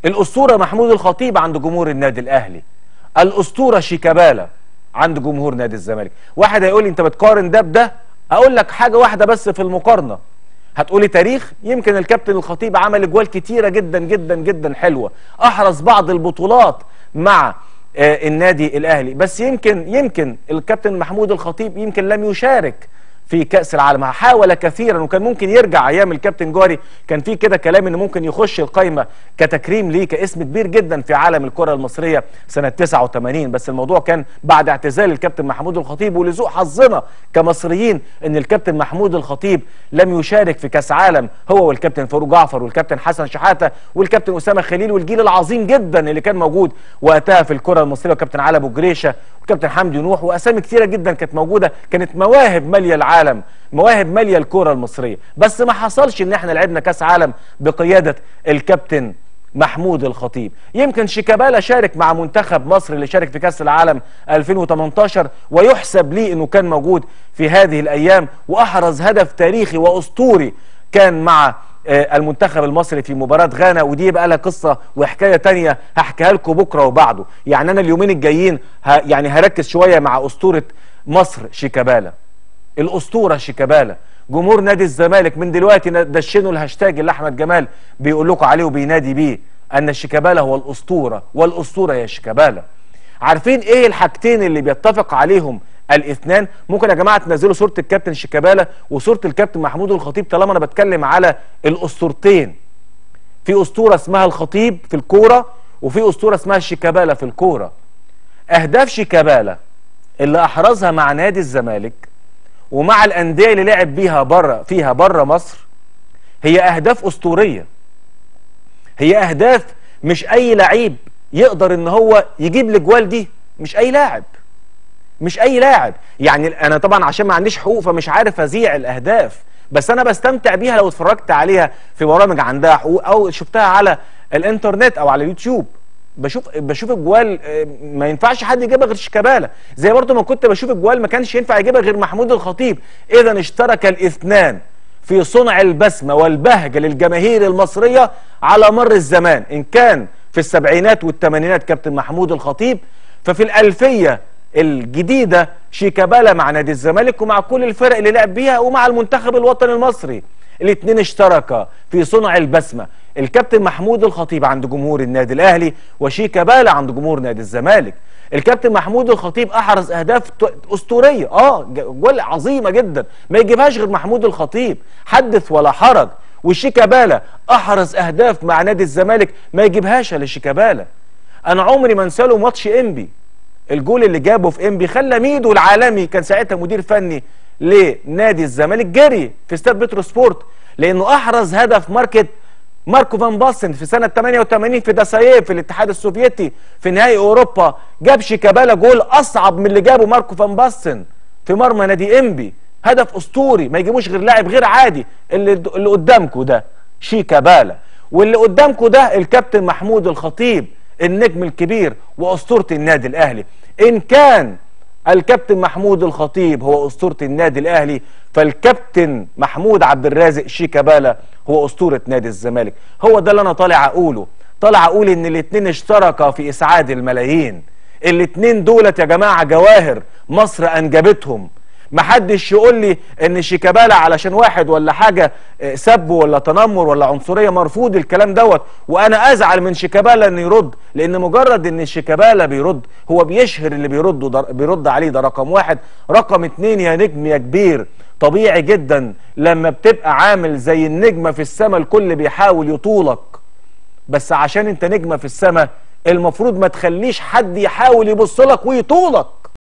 الاسطوره محمود الخطيب عند جمهور النادي الاهلي الاسطوره شيكابالا عند جمهور نادي الزمالك واحد هيقول لي انت بتقارن ده بده اقول لك حاجه واحده بس في المقارنه هتقولي تاريخ يمكن الكابتن الخطيب عمل اجوال كتيره جدا جدا جدا حلوه احرز بعض البطولات مع آه النادي الاهلي بس يمكن يمكن الكابتن محمود الخطيب يمكن لم يشارك في كأس العالم حاول كثيرا وكان ممكن يرجع ايام الكابتن جاري كان في كده كلام انه ممكن يخش القايمه كتكريم ليه كاسم كبير جدا في عالم الكره المصريه سنه 89 بس الموضوع كان بعد اعتزال الكابتن محمود الخطيب ولذوق حظنا كمصريين ان الكابتن محمود الخطيب لم يشارك في كاس عالم هو والكابتن فاروق جعفر والكابتن حسن شحاته والكابتن اسامه خليل والجيل العظيم جدا اللي كان موجود وقتها في الكره المصريه والكابتن علي ابو جريشه والكابتن حمدي نوح واسامي كثيره جدا كانت موجوده كانت مواهب ماليه العالم مواهب ماليه الكره المصريه بس ما حصلش ان احنا لعبنا كاس عالم بقياده الكابتن محمود الخطيب يمكن شيكابالا شارك مع منتخب مصر اللي شارك في كاس العالم 2018 ويحسب لي انه كان موجود في هذه الايام واحرز هدف تاريخي واسطوري كان مع المنتخب المصري في مباراة غانا ودي بقى لها قصة وحكاية تانية هحكيها لكم بكرة وبعده يعني أنا اليومين الجايين يعني هركز شوية مع أسطورة مصر شيكابالا الأسطورة شيكابالا جمهور نادي الزمالك من دلوقتي دشنوا الهاشتاج اللي أحمد جمال بيقول لكم عليه وبينادي بيه أن شيكابالا هو الأسطورة والأسطورة يا شيكابالا عارفين إيه الحاجتين اللي بيتفق عليهم الاثنان ممكن يا جماعه تنزلوا صوره الكابتن شيكابالا وصوره الكابتن محمود الخطيب طالما انا بتكلم على الاسطورتين في اسطوره اسمها الخطيب في الكوره وفي اسطوره اسمها شيكابالا في الكوره اهداف شيكابالا اللي احرزها مع نادي الزمالك ومع الانديه اللي لعب بيها بره فيها بره مصر هي اهداف اسطوريه هي اهداف مش اي لعيب يقدر ان هو يجيب الاجوال دي مش اي لاعب مش اي لاعب يعني انا طبعا عشان ما عنديش حقوق فمش عارف ازيع الاهداف بس انا بستمتع بيها لو اتفرجت عليها في برامج عندها حقوق او شفتها على الانترنت او على اليوتيوب بشوف بشوف اجوال ما ينفعش حد يجيبها غير شيكابالا زي برضه ما كنت بشوف اجوال ما كانش ينفع يجيبها غير محمود الخطيب اذا اشترك الاثنان في صنع البسمه والبهجه للجماهير المصريه على مر الزمان ان كان في السبعينات والثمانينات كابتن محمود الخطيب ففي الالفيه الجديدة شيكابالا مع نادي الزمالك ومع كل الفرق اللي لعب بيها ومع المنتخب الوطني المصري الاثنين اشتركا في صنع البسمة الكابتن محمود الخطيب عند جمهور النادي الاهلي وشيكابالا عند جمهور نادي الزمالك الكابتن محمود الخطيب احرز اهداف اسطوريه اه جول عظيمه جدا ما يجيبهاش غير محمود الخطيب حدث ولا حرج وشيكابالا احرز اهداف مع نادي الزمالك ما يجيبهاش الا شيكابالا انا عمري ما انسى له ماتش انبي الجول اللي جابه في انبي خلى ميدو العالمي كان ساعتها مدير فني لنادي الزمالك جري في استاد بترو سبورت لانه احرز هدف ماركت ماركو فان باستن في سنه 88 في داسايف في الاتحاد السوفيتي في نهائي اوروبا جاب شيكابالا جول اصعب من اللي جابه ماركو فان باستن في مرمى نادي انبي هدف اسطوري ما يجيبوش غير لاعب غير عادي اللي اللي قدامكم ده شيكابالا واللي قدامكم ده الكابتن محمود الخطيب النجم الكبير واسطوره النادي الاهلي ان كان الكابتن محمود الخطيب هو اسطوره النادي الاهلي فالكابتن محمود عبد الرازق شيكابالا هو اسطوره نادي الزمالك هو ده اللي انا طالع اقوله طالع اقول ان الاثنين اشتركا في اسعاد الملايين الاثنين دولت يا جماعه جواهر مصر انجبتهم محدش يقول لي ان شيكابالا علشان واحد ولا حاجه سب ولا تنمر ولا عنصريه مرفوض الكلام دوت وانا ازعل من شيكابالا انه يرد لان مجرد ان شيكابالا بيرد هو بيشهر اللي بيرد بيرد عليه ده رقم واحد رقم اتنين يا نجم يا كبير طبيعي جدا لما بتبقى عامل زي النجمه في السماء الكل بيحاول يطولك بس عشان انت نجمه في السماء المفروض ما تخليش حد يحاول يبص لك ويطولك